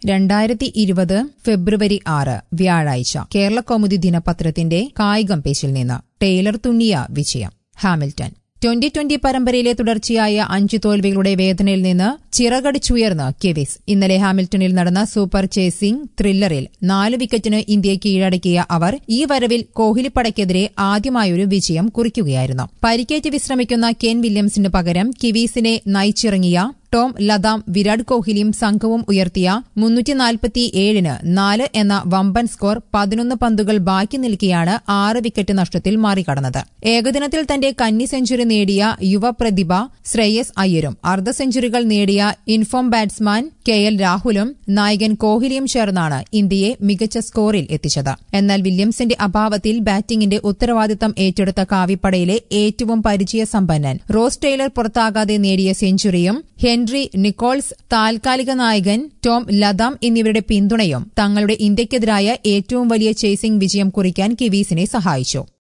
രണ്ടായിരത്തി ഇരുപത് ഫെബ്രുവരി ആറ് വ്യാഴാഴ്ച കേരള കൗമുദി ദിനപത്രത്തിന്റെ കായികം പേജിൽ നിന്ന് ടൈലർ തുന്നിയ വിജയം ഹാമിൽട്ടൺ ട്വന്റി ട്വന്റി പരമ്പരയിലെ തുടർച്ചയായ അഞ്ചു തോൽവികളുടെ വേദനയിൽ നിന്ന് ചിറകടിച്ചുയർന്ന് കെവിസ് ഇന്നലെ ഹാമിൽട്ടണിൽ നടന്ന സൂപ്പർ ചേസിംഗ് ത്രില്ലറിൽ നാല് വിക്കറ്റിന് ഇന്ത്യയെ കീഴടക്കിയ അവർ ഈ വരവിൽ കോഹ്ലിപ്പടയ്ക്കെതിരെ ആദ്യമായൊരു വിജയം കുറിക്കുകയായിരുന്നു പരിക്കേറ്റ് വിശ്രമിക്കുന്ന കെൻ വില്യംസിന് പകരം കിവീസിനെ നയിച്ചിറങ്ങിയ ടോം ലതാം വിരാട് കോഹ്ലിയും സംഘവും ഉയർത്തിയ മുന്നൂറ്റി നാൽപ്പത്തിയേഴിന് നാല് എന്ന വമ്പൻ സ്കോർ പതിനൊന്ന് പന്തുകൾ ബാക്കി നിൽക്കെയാണ് ആറ് വിക്കറ്റ് നഷ്ടത്തിൽ മറികടന്നത് ഏകദിനത്തിൽ തന്റെ കന്നി സെഞ്ചുറി നേടിയ യുവപ്രതിഭ ശ്രേയസ് അയ്യരും അർദ്ധ സെഞ്ചുറികൾ നേടിയ ഇൻഫോം ബാറ്റ്സ്മാൻ കെ എൽ രാഹുലും നായകൻ കോഹ്ലിയും ചേർന്നാണ് ഇന്ത്യയെ മികച്ച സ്കോറിൽ എത്തിച്ചത് എന്നാൽ വില്യംസിന്റെ അഭാവത്തിൽ ബാറ്റിംഗിന്റെ ഉത്തരവാദിത്തം ഏറ്റെടുത്ത കാവിപ്പടയിലെ ഏറ്റവും പരിചയസമ്പന്നൻ റോസ് ടൈലർ പുറത്താകാതെ നേടിയ സെഞ്ചുറിയും ഹെൻറി നിക്കോൾസ് താൽക്കാലിക നായകൻ ടോം ലതാം എന്നിവരുടെ പിന്തുണയും തങ്ങളുടെ ഇന്ത്യയ്ക്കെതിരായ ഏറ്റവും വലിയ ചേസിംഗ് വിജയം കുറിക്കാൻ കിവീസിനെ സഹായിച്ചു